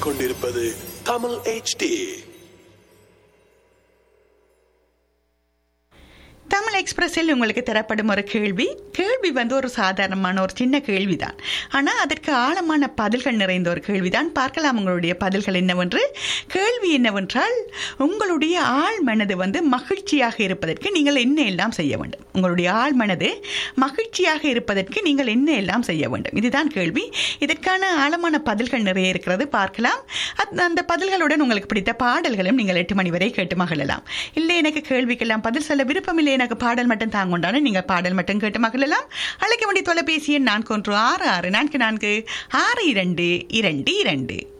கேட்டுக்கொண்டிருப்பது தமிழ் HD தமிழ் எக்ஸ்பிரஸில் உங்களுக்கு தரப்படும் ஒரு கேள்வி கேள்வி வந்து ஒரு சாதாரணமான ஒரு சின்ன கேள்விதான் ஆனால் அதற்கு ஆழமான பதில்கள் நிறைந்த ஒரு கேள்விதான் பார்க்கலாம் உங்களுடைய பதில்கள் என்னவென்று கேள்வி என்னவென்றால் உங்களுடைய ஆழ் மனது வந்து மகிழ்ச்சியாக இருப்பதற்கு நீங்கள் என்ன எல்லாம் செய்ய வேண்டும் உங்களுடைய ஆழ் மனது மகிழ்ச்சியாக இருப்பதற்கு நீங்கள் என்ன எல்லாம் செய்ய வேண்டும் இதுதான் கேள்வி இதற்கான ஆழமான பதில்கள் நிறைய இருக்கிறது பார்க்கலாம் அத்- அந்த பதில்களுடன் உங்களுக்கு பிடித்த பாடல்களும் நீங்கள் எட்டு மணி வரை கேட்டு மகிழலாம் இல்லை எனக்கு கேள்விக்கெல்லாம் பதில் சொல்ல விருப்பம் இல்லை எனக்கு பாடல் மட்டும் தாங்கொண்டான நீங்கள் பாடல் மட்டும் கேட்டு மகிழலாம் அழைக்க வேண்டிய தொலைபேசி எண் நான்கு ஒன்று ஆறு ஆறு நான்கு நான்கு ஆறு இரண்டு இரண்டு இரண்டு